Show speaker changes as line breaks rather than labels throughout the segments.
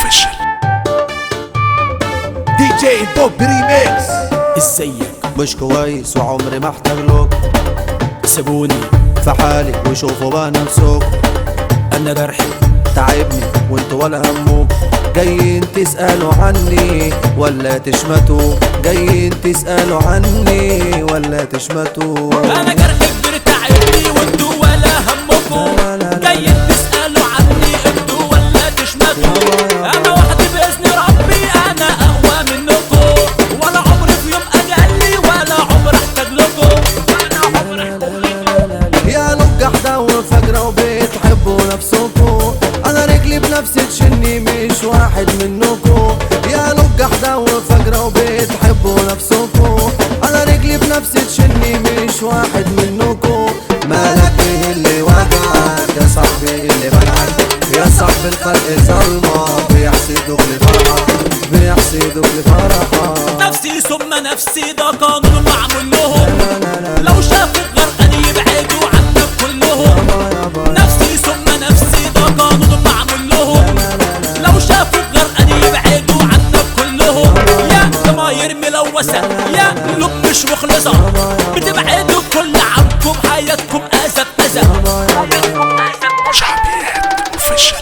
اوفيشال دي جي بوب ريميكس
ازيك
مش كويس وعمري ما احتاج لك
سيبوني
في حالي وشوفوا بقى نفسك
انا جرحي
تعبني وانتوا ولا همك جايين تسألوا عني ولا تشمتوا جايين تسألوا عني ولا تشمتوا
انا جرحي كبير تعبني وانتوا ولا همكم
لا لا لا
جايين تسالوا عني انتوا ولا تشمتوا انا وحدي باذن ربي انا اقوى منكم ولا عمري في يوم اجلي ولا عمر احتاج لكم ولا عمر احتاج لكم
يا لجحدة وفجرة وبتحبوا نفسكوا انا رجلي بنفسي تشني مش واحد منكوا يا لجحدة وفجرة وبتحبوا نفسكوا انا رجلي بنفسي تشني مش واحد منكوا مالك ايه اللي وجعك يا صاحبي اللي منعك يا صاحب الخلق ظلمة بيحسدوك لفرحك بيحسدوك لفرحك
نفسي ثم نفسي ده قانون معمول لهم لو شافوا غرقان يبعدوا عنك كلهم نفسي ثم نفسي ده قانون معمول لهم لو شافوا غرقان يبعدوا عنك كلهم يا ضماير ملوثة يا قلوب مش مخلصة بتبعدوا كل عنكم حياتكم أذى بأذى
شعبيات اوفيشال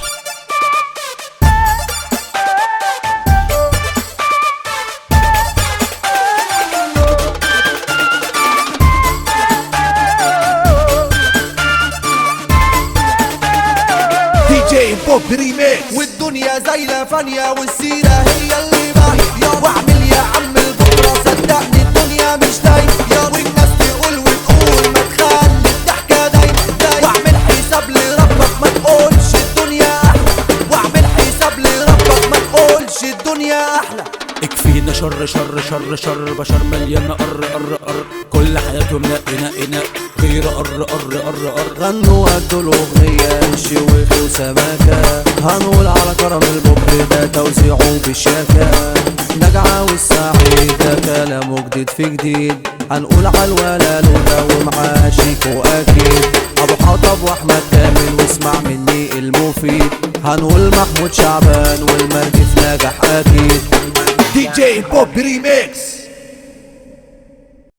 دي جي بوب ريميكس
والدنيا زايلة فانية والسيرة هي اللي باهية واعمل يا عم البكرة صدقني الدنيا مش دايمة والناس تقول وتقول ما تخلي الضحكة دايما دايما واعمل حساب لربك ما تقولش الدنيا أحلى واعمل حساب لربك ما تقولش الدنيا أحلى
اكفينا شر شر شر شر بشر مليان قر قر قر كل حياتهم نق نق نق غير قر قر قر قر
غنوا قدوا الأغنية شويخ وسماكة هنقول على كرم البكر ده توزيعه بالشاكة نجعة والسعيد ده كلامه جديد في جديد هنقول على الولا لولا ومعاه شيكو أكيد أبو حطب وأحمد كامل واسمع مني المفيد هنقول محمود شعبان والمرجف نجح أكيد
دي جي بوب ريميكس